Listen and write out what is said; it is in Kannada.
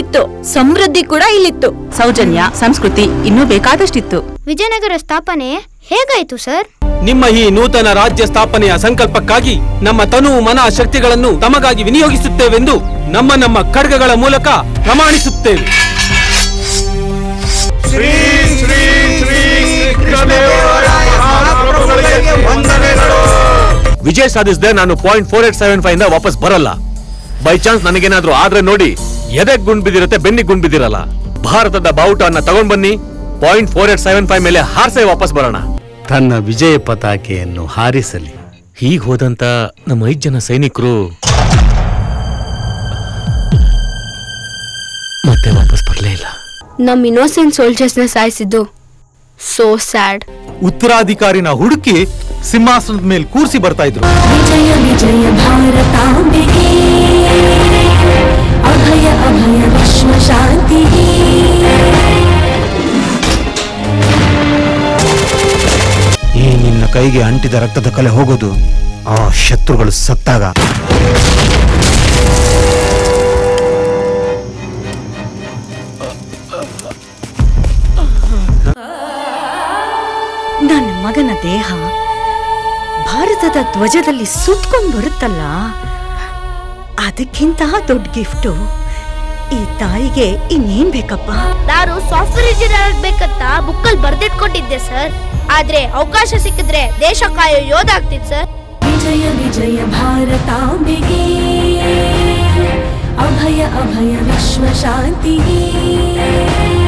ಇಲ್ಲಿತ್ತು ಸಮೃದ್ಧಿ ಕೂಡ ಇಲ್ಲಿತ್ತು ಸೌಜನ್ಯ ಸಂಸ್ಕೃತಿ ಇನ್ನೂ ಬೇಕಾದಷ್ಟಿತ್ತು ವಿಜಯನಗರ ಸ್ಥಾಪನೆ ಹೇಗಾಯ್ತು ಸರ್ ನಿಮ್ಮ ಈ ನೂತನ ರಾಜ್ಯ ಸ್ಥಾಪನೆಯ ಸಂಕಲ್ಪಕ್ಕಾಗಿ ನಮ್ಮ ತನು ಮನ ಶಕ್ತಿಗಳನ್ನು ತಮಗಾಗಿ ವಿನಿಯೋಗಿಸುತ್ತೇವೆಂದು ನಮ್ಮ ನಮ್ಮ ಖಡ್ಗಗಳ ಮೂಲಕ ಪ್ರಮಾಣಿಸುತ್ತೇವೆ ವಿಜಯ ಸಾಧಿಸದೆ ನಾನು point four eight seven five ಇಂದ ವಾಪಸ್ ಬರಲ್ಲ ಬೈ ಚಾನ್ಸ್ ನನಗೇನಾದ್ರೂ ಆದ್ರೆ ನೋಡಿ ಎದೆಗ್ ಗುಂಡ್ ಬಿದ್ದಿರುತ್ತೆ ಬೆನ್ನಿಗ್ ಗುಂಡ್ ಬಿದ್ದಿರಲ್ಲ ಭಾರತದ ಬಾವುಟವನ್ನ ತಗೊಂಡ್ ಬನ್ನಿ point four eight seven five ಮೇಲೆ ಹಾರ್ಸೆ ವಾಪಸ್ ಬರೋಣ ತನ್ನ ವಿಜಯ ಪತಾಕೆಯನ್ನು ಹಾರಿಸಲಿ ಹೀಗ್ ಹೋದಂತ ನಮ್ಮ ಐದ್ ಜನ ಸೈನಿಕರು ಮತ್ತೆ ವಾಪಸ್ ಬರ್ಲೇ ಇಲ್ಲ ನಮ್ ಇನ್ನೋಸೆಂಟ್ ಸೋಲ್ಜರ್ಸ್ನ ಸಾಯಿಸಿದ್ದು ಸೋ ಸ್ಯಾಡ್ ಉತ್ತರಾಧಿಕಾರಿನ ಹುಡುಕಿ ಸಿಂಹಾಸನದ ಮೇಲೆ ಕೂರಿಸಿ ಬರ್ತಾ ಇದ್ರು ವಿಜಯ ವಿಜಯ ಭಾರತಾಂಬೆಗೆ ಅಭಯ ಅಭಯ ವಿಶ್ವ ಶಾಂತಿಗೆ ಈ ನಿನ್ನ ಕೈಗೆ ಅಂಟಿದ ರಕ್ತದ ಕಲೆ ಹೋಗೋದು ಆ ಶತ್ರುಗಳು ಸತ್ತಾಗ ನನ್ನ ಮಗನ ದೇಹ ಭಾರತದ ಧ್ವಜದಲ್ಲಿ ಸುತ್ಕೊಂಡ್ ಬರುತ್ತಲ್ಲ ಅದಕ್ಕಿಂತ ದೊಡ್ಡ ಗಿಫ್ಟು ಈ ತಾಯಿಗೆ ಇನ್ನೇನ್ ಬೇಕಪ್ಪ ನಾನು ಸಾಫ್ಟ್ವೇರ್ ಇಂಜಿನಿಯರ್ ಆಗ್ಬೇಕಂತ ಬುಕ್ಕಲ್ಲಿ ಬರ್ದಿಟ್ಕೊಂಡಿದ್ದೆ ಸರ್ ಆದ್ರೆ ಅವಕಾಶ ಸಿಕ್ಕಿದ್ರೆ ದೇಶ ಕಾಯೋ ಯೋಧ ಆಗ್ತೀನಿ ಸರ್ ವಿಜಯ ವಿಜಯ ಭಾರತಾಂಬೆಗೆ ಅಭಯ ಅಭಯ ವಿಶ್ವ ಶಾಂತಿಗೆ